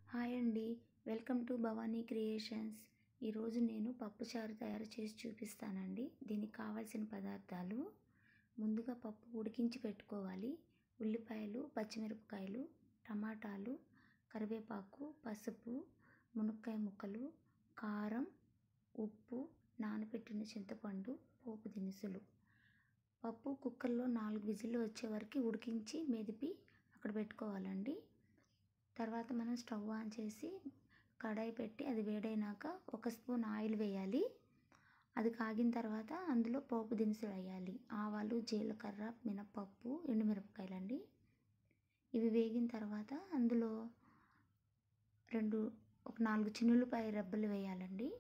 hi అండి welcome to Bhavani creations ఈరోజు నేను పప్పుచారు తయారు చేసి చూపిస్తానండి దీనికి కావాల్సిన పదార్థాలు ముందుగా పప్పు ఉడికించి పెట్టుకోవాలి ఉల్లిపాయలు పచ్చిమిరపకాయలు టమాటాలు కరివేపాకు పసుపు మునక్కాయ ముక్కలు కారం ఉప్పు నానబెట్టిన చింతపండు పోపు దినుసులు పప్పు కుక్కర్లో నాలుగు విజిల్లు వచ్చే వరకు ఉడికించి మెదిపి అక్కడ పెట్టుకోవాలండి తర్వాత మనం స్టవ్ ఆన్ చేసి కడాయి పెట్టి అది వేడైనాక ఒక స్పూన్ ఆయిల్ వేయాలి అది కాగిన తర్వాత అందులో పోపు దినుసులు వేయాలి ఆవాలు జీలకర్ర మినపప్పు ఎండుమిరపకాయలు అండి ఇవి వేగిన తర్వాత అందులో రెండు ఒక నాలుగు చిన్నులపాయ రెబ్బలు వేయాలండి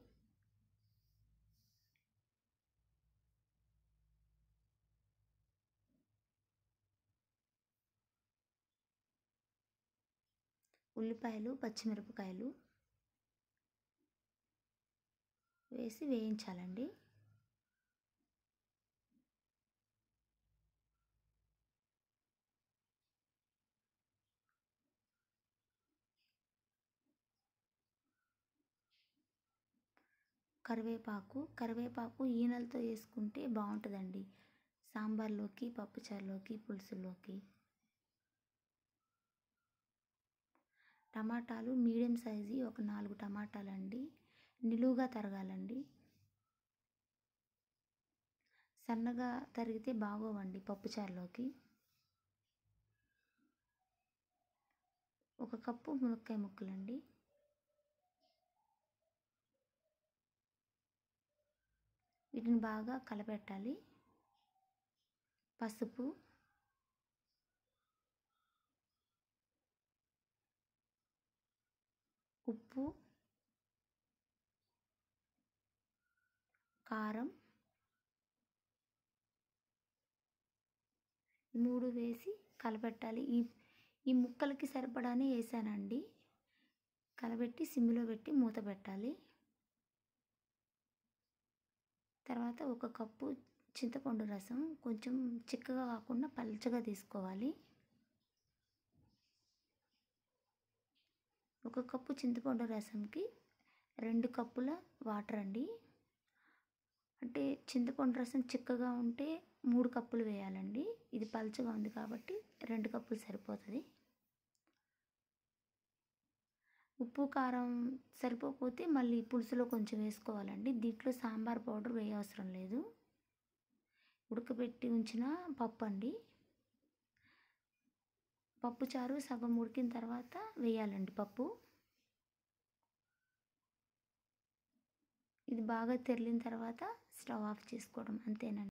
ఉల్లిపాయలు పచ్చిమిరపకాయలు వేసి వేయించాలండి కరివేపాకు కరివేపాకు ఈనెలతో వేసుకుంటే బాగుంటుందండి సాంబార్లోకి పప్పుచారులోకి పులుసులోకి టమాటాలు మీడియం సైజు ఒక నాలుగు టమాటాలు అండి నిలువుగా తరగాలండి సన్నగా తరిగితే బాగోవండి పప్పుచారులోకి ఒక కప్పు మునక్కాయ ముక్కలండి వీటిని బాగా కలపెట్టాలి పసుపు ఉప్పు కారం మూడు వేసి కలపెట్టాలి ఈ ఈ ముక్కలకి సరిపడానే వేసానండి కలబెట్టి సిమ్లో పెట్టి మూత పెట్టాలి తర్వాత ఒక కప్పు చింతపండు రసం కొంచెం చిక్కగా కాకుండా పల్చగా తీసుకోవాలి ఒక కప్పు చింతపండు రసంకి రెండు కప్పుల వాటర్ అండి అంటే చింతపండు రసం చిక్కగా ఉంటే మూడు కప్పులు వేయాలండి ఇది పల్చగా ఉంది కాబట్టి రెండు కప్పులు సరిపోతుంది ఉప్పు కారం సరిపోకపోతే మళ్ళీ పులుసులో కొంచెం వేసుకోవాలండి దీంట్లో సాంబార్ పౌడర్ వేయవసరం లేదు ఉడకబెట్టి ఉంచిన పప్పు అండి పప్పు చారు సగం ఉడికిన తర్వాత వేయాలండి పప్పు ఇది బాగా తెరిలిన తర్వాత స్టవ్ ఆఫ్ చేసుకోవడం అంతేనండి